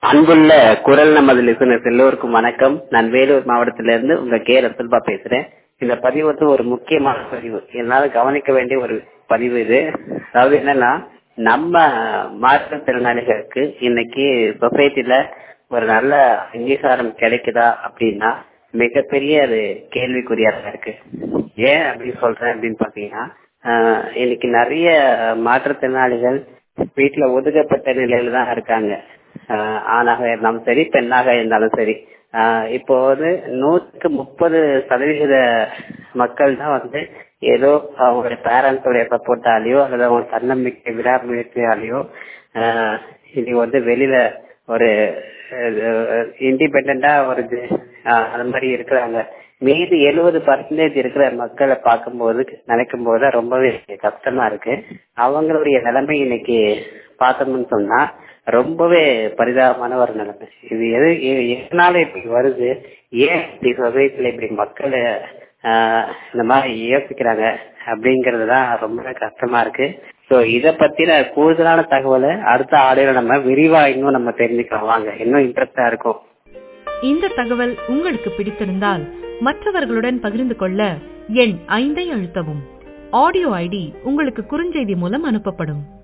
அன்புள்ள குரல் நமது லிசனர்ஸ் எல்லோருக்கும் வணக்கம் நான் வேலூர் மாவட்டத்திலிருந்து உங்க கே ரசல்பா பேசுறேன் இந்த பதிவு வந்து ஒரு முக்கியமான பதிவு என்னால கவனிக்க வேண்டிய ஒரு பதிவு இது அதாவது என்னன்னா நம்ம மாற்றுத்திறனாளிகளுக்கு இன்னைக்கு சொசைட்டில ஒரு நல்ல அங்கீகாரம் கிடைக்குதா அப்படின்னா மிகப்பெரிய அது கேள்விக்குறியா தான் இருக்கு ஏன் அப்படி சொல்றேன் அப்படின்னு பாத்தீங்கன்னா ஆஹ் இன்னைக்கு நிறைய மாற்றுத்திறனாளிகள் வீட்டுல ஒதுக்கப்பட்ட நிலையில தான் இருக்காங்க ஆஹ் ஆணாக இருந்தாலும் சரி பெண்ணாக இருந்தாலும் சரி ஆஹ் இப்போ வந்து நூற்றுக்கு முப்பது சதவிகித மக்கள் தான் வந்து ஏதோ அவங்களுடைய பேரண்ட்ஸோடைய சப்போர்ட்டாலேயோ அல்லது அவங்க தன்னம்பிக்கை விடாமுயற்சியாலேயோ ஆஹ் இன்னைக்கு வந்து வெளியில ஒரு இண்டிபெண்டா ஒரு அந்த மாதிரி இருக்கிறாங்க மீதி எழுபது பர்சன்டேஜ் இருக்கிற மக்களை பார்க்கும்போது நினைக்கும் போது ரொம்பவே கஷ்டமா இருக்கு அவங்களுடைய நிலைமை இன்னைக்கு பார்த்தோம்னு சொன்னா ரொம்பவே பரிதாபமான ஒரு நிலைமை இது எது எதனால இப்படி வருது ஏன் இப்படி சொசைட்டில இப்படி மக்கள் இந்த மாதிரி யோசிக்கிறாங்க அப்படிங்கறது தான் ரொம்ப கஷ்டமா இருக்கு ஸோ இதை பத்தின கூடுதலான தகவலை அடுத்த ஆடியோல நம்ம விரிவா இன்னும் நம்ம தெரிஞ்சுக்கலாம் வாங்க இன்னும் இன்ட்ரெஸ்டா இருக்கும் இந்த தகவல் உங்களுக்கு பிடித்திருந்தால் மற்றவர்களுடன் பகிர்ந்து கொள்ள எண் ஐந்தை அழுத்தவும் ஆடியோ ஐடி உங்களுக்கு குறுஞ்செய்தி மூலம் அனுப்பப்படும்